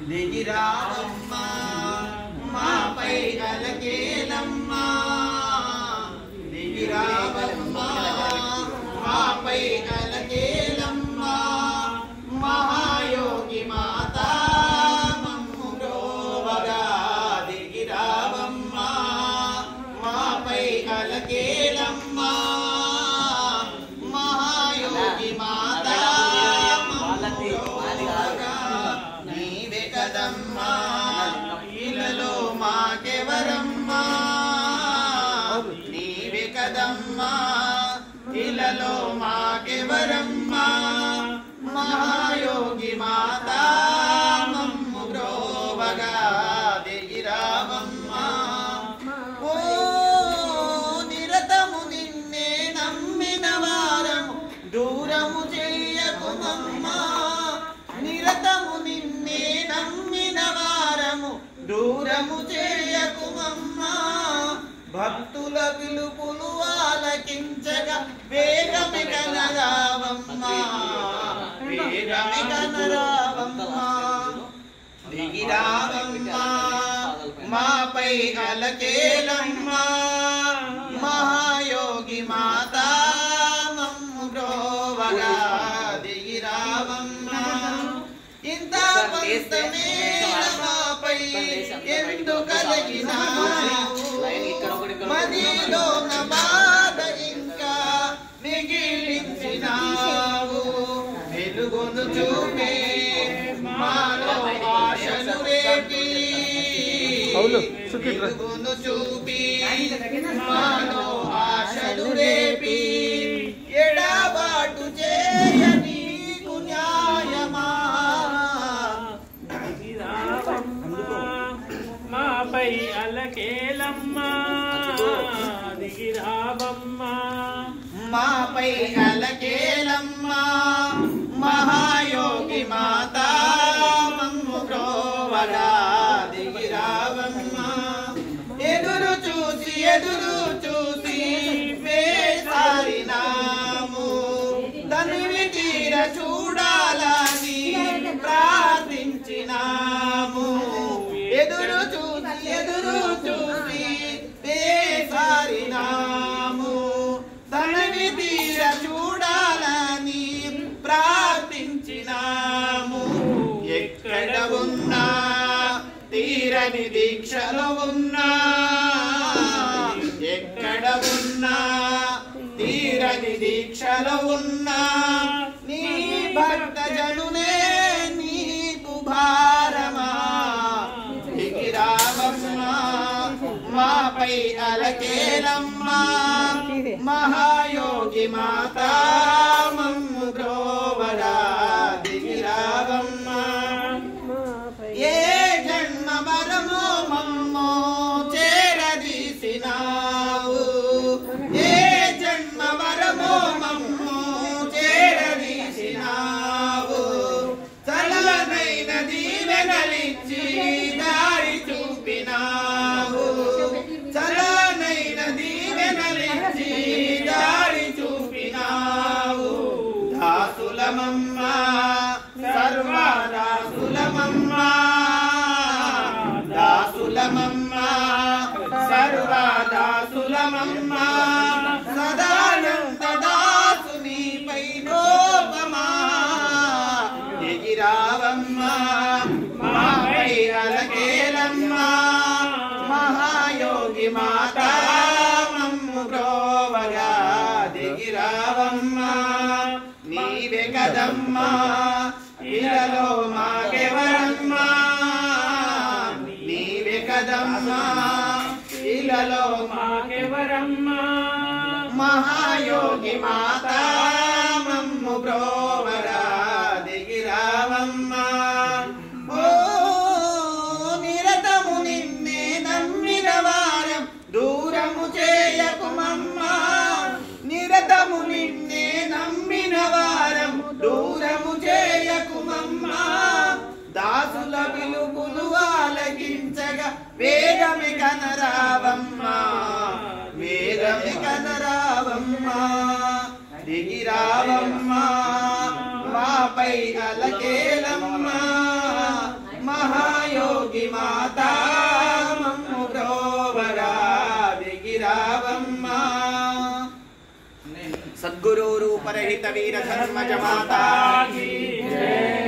దిగిరావమ్మా మాపై అలకేలమ్మా దిగిరావమ్మా మాపై అలకేలమ్మా మహాయోగి మాత మమ్ము బ్రోవగా దిగిరావమ్మా మాపై అలకేలమ్మా మహాయోగి మాత మమ్ము బ్రోవగా నీవే కదమ్మా ఇలలో మాకెవరమ్మా నీవే కదమ్మా ఇలలో మాకెవరమ్మా మహాయోగి మాత మమ్ము బ్రోవగా దిగిరావమ్మా ఓ నిరతము నిన్నే నమ్మిన వారము దూరము చెయ్యకుమమ్మా నిరతము నిన్నే నమ్మిన వారము దూరము చేయకుమమ్మా భక్తుల పిలుపులు ఆలకించగా వేగమి కనరావమ్మా వేగమి కనరావమ్మా దిగిరావమ్మా మాపై అలకేలమ్మా మహాయోగి మాత మమ్ము బ్రోవగా దిగిరావమ్మా ఇంత పంతమే మాపై ఎందు కలిగినా మదిలోన బాధ ఇంకా మిగిలించినావు వెలుగును చూపే మాలో ఆశను రేపి అవును, సుఖీ ప్ర- వెలుగును చూపి మాలో ఆశలు రేపి ఎడబాటు చేయ నీకు న్యాయమా మాపై అలకేలమ్మా దిగిరావమ్మా మాపై అలకేలమ్మా మహాయోగి మాత మమ్ము బ్రోవగా దిగిరావమ్మా ఎదురు చూసి ఎదురు చూసి వేసారినాము తనివి తీర చూడాలని ప్రార్థించినాము ఎదురు చూసి ఎదురు చూసి వేసారినాము తనవి తీర చూడాలని ప్రార్థించినాము ఎక్కడ ఉన్నా తీరని దీక్షలో ఉన్నా ఎక్కడ ఉన్నా తీరని దీక్షలో ఉన్నా నీ భక్త జనునే నీకు భారమా దిగిరావమ్మా మాపై అలకేలమ్మా మహాయోగి మాత మమ్ము బ్రోవరా దిగిరావమ్మా ఏ జన్మ మరము మమ్మో చేరదీసినావు ఏ జన్మ మరము మమ్మో చేరదీసినావు చలనైన దీవెనలిచ్చి దారి చూపినావు చలనైన దీవెనలిచ్చి దారి చూపినావు దాసులమమ్మ సర్వదాసులమమ్మ దాసులమమ్మ సర్వదాసులమమ్మ సదానంద దాసునిపై లోపమా ఎగిరావమ్మ మాపై అలకేలమ్మ మహాయోగి మాత మమ్ము బ్రోవగా దిగిరావమ్మ నీవే కదమ్మా ఇలలో మాకెవరమ్మా నీవే కదమ్మా ఇలలో మాకెవరమ్మా మహాయోగి మాత మమ్ము బ్రోవరా దిగిరావమ్మా ఓ నిరతము నిన్నే నమ్మిన వారం దూరము చేయకుమమ్మా నిరతము నిన్నే నమ్మిన వారం దూరము చేయకుమమ్మా దాసుల పిలుపులు ఆలకించగా వేగమి కనరావమ్మా వేగమి కనరావమ్మా దిగిరావమ్మా మాపై అలకేలమ్మా మహా యోగి మాత మమ్ము బ్రోవరా దిగిరావమ్మా సద్గురు రూపరహిత వీర ధర్మజ మాత की जय